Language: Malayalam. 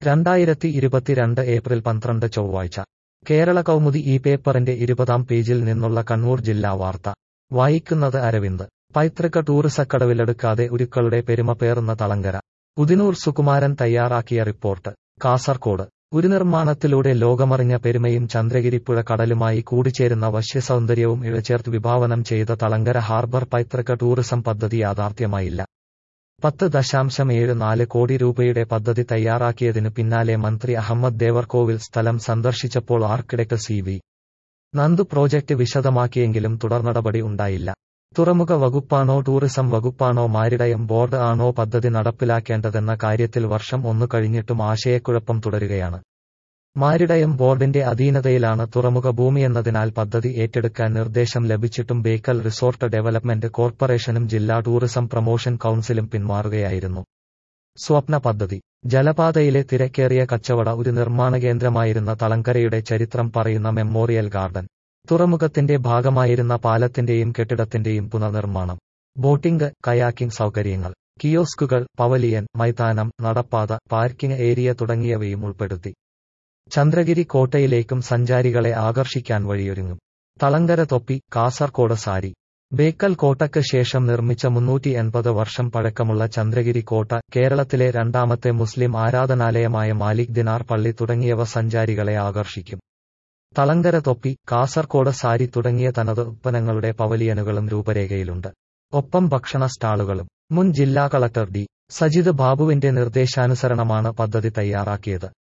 രണ്ടായിരത്തി ഇരുപത്തിരണ്ട് ഏപ്രിൽ പന്ത്രണ്ട് ചൊവ്വാഴ്ച കേരള കൗമുദി ഈ പേപ്പറിന്റെ ഇരുപതാം പേജിൽ നിന്നുള്ള കണ്ണൂർ ജില്ലാ വാർത്ത വായിക്കുന്നത് അരവിന്ദ് പൈതൃക ടൂറിസക്കടവിലെടുക്കാതെ ഉരുക്കളുടെ പെരുമ പേറുന്ന തളങ്കര ഉദിനൂർ സുകുമാരൻ തയ്യാറാക്കിയ റിപ്പോർട്ട് കാസർകോട് ഒരു നിർമ്മാണത്തിലൂടെ ലോകമറിഞ്ഞ പെരുമയും ചന്ദ്രഗിരിപ്പുഴ കടലുമായി കൂടിച്ചേരുന്ന വശ്യസൗന്ദര്യവും ഇഴചേർത്ത് വിഭാവനം ചെയ്ത തളങ്കര ഹാർബർ പൈതൃക ടൂറിസം പദ്ധതി യാഥാർത്ഥ്യമായില്ല പത്ത് ദശാംശം ഏഴ് നാല് കോടി രൂപയുടെ പദ്ധതി തയ്യാറാക്കിയതിനു പിന്നാലെ മന്ത്രി അഹമ്മദ് ദേവർകോവിൽ സ്ഥലം സന്ദർശിച്ചപ്പോൾ architect C V Nandu project വിശദമാക്കിയെങ്കിലും തുടർനടപടി ഉണ്ടായില്ല തുറമുഖ വകുപ്പാണോ ടൂറിസം വകുപ്പാണോ മാരിടയം ബോർഡ് ആണോ പദ്ധതി നടപ്പിലാക്കേണ്ടതെന്ന കാര്യത്തിൽ വർഷം ഒന്നു കഴിഞ്ഞിട്ടും ആശയക്കുഴപ്പം തുടരുകയാണ് മാരിടയം ബോർഡിന്റെ അധീനതയിലാണ് തുറമുഖ ഭൂമിയെന്നതിനാൽ പദ്ധതി ഏറ്റെടുക്കാൻ നിർദ്ദേശം ലഭിച്ചിട്ടും ബേക്കൽ റിസോർട്ട് ഡെവലപ്മെന്റ് കോർപ്പറേഷനും ജില്ലാ ടൂറിസം പ്രൊമോഷൻ കൌൺസിലും പിന്മാറുകയായിരുന്നു സ്വപ്ന പദ്ധതി ജലപാതയിലെ തിരക്കേറിയ കച്ചവട ഒരു നിർമ്മാണ കേന്ദ്രമായിരുന്ന തളങ്കരയുടെ ചരിത്രം പറയുന്ന മെമ്മോറിയൽ ഗാർഡൻ തുറമുഖത്തിന്റെ ഭാഗമായിരുന്ന പാലത്തിന്റെയും കെട്ടിടത്തിന്റെയും പുനർനിർമ്മാണം ബോട്ടിംഗ് കയാക്കിംഗ് സൗകര്യങ്ങൾ കിയോസ്കുകൾ പവലിയൻ മൈതാനം നടപ്പാത പാർക്കിംഗ് ഏരിയ തുടങ്ങിയവയും ഉൾപ്പെടുത്തി ചന്ദ്രഗിരി കോട്ടയിലേക്കും സഞ്ചാരികളെ ആകർഷിക്കാൻ വഴിയൊരുങ്ങും തളങ്കര തൊപ്പി കാസർകോട് സാരി ബേക്കൽ കോട്ടയ്ക്ക് ശേഷം നിർമ്മിച്ച മുന്നൂറ്റി എൺപത് വർഷം പഴക്കമുള്ള ചന്ദ്രഗിരി കോട്ട കേരളത്തിലെ രണ്ടാമത്തെ മുസ്ലിം ആരാധനാലയമായ മാലിക് ദിനാർ പള്ളി തുടങ്ങിയവ സഞ്ചാരികളെ ആകർഷിക്കും തളങ്കര തൊപ്പി കാസർകോട് സാരി തുടങ്ങിയ തനത് ഉത്പന്നങ്ങളുടെ പവലിയനുകളും രൂപരേഖയിലുണ്ട് ഒപ്പം ഭക്ഷണ സ്റ്റാളുകളും മുൻ ജില്ലാ കളക്ടർ ഡി സജിത് ബാബുവിന്റെ നിർദ്ദേശാനുസരണമാണ് പദ്ധതി തയ്യാറാക്കിയത്